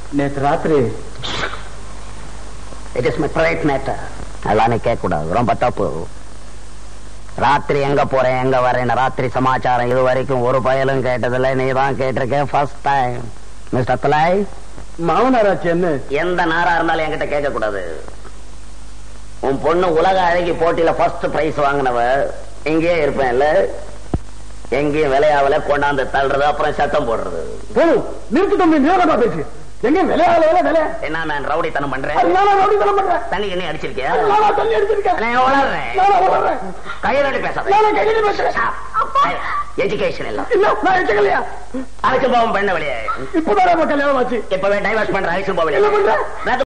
நேத்து ராத்திரி it is my private matter அதெல்லாம் நீ கேட்க கூடாது ரொம்ப தப்பு ராத்திரி எங்க போறேன் எங்க வரேன் ராத்திரி சமாச்சாரம் இது வரைக்கும் ஒரு பயலும் கேட்டதில்ல நீ தான் கேட்டிருக்க ஃபர்ஸ்ட் டைம் மிஸ்டர் தலாய் மாமனாராச்சு என்ன எந்த நாரா இருந்தாலும் என்கிட்ட கேட்க கூடாது உன் பொண்ணு உலக அழகி போட்டியில ஃபர்ஸ்ட் பிரைஸ் வாங்கினவ இங்கேயே இருப்பேன் இல்ல எங்கேயும் விளையாவல கொண்டாந்து தள்ளுறது அப்புறம் சத்தம் போடுறது போதும் நிறுத்து தம்பி நேரமா பேசு எங்க விளையாட வேலை விலை என்ன நான் ரவுடித்தனம் பண்றேன் நானா ரவுடித்தனம் பண்றேன் தண்ணி என்ன அடிச்சிருக்கியா நானா தண்ணி அடிச்சிருக்கேன் நான் வளர்றேன் நானா வளர்றேன் கையோட பேசாத நானா கையில பேசுறேன் எஜுகேஷன் எல்லாம் இல்ல நான் எடுக்கலையா அழைச்சு போவோம் பெண்ண வெளியே இப்பதான் நம்ம கல்யாணம் ஆச்சு இப்பவே டைவர்ஸ் பண்ற அழைச்சு என்ன பண்ற? போவலையே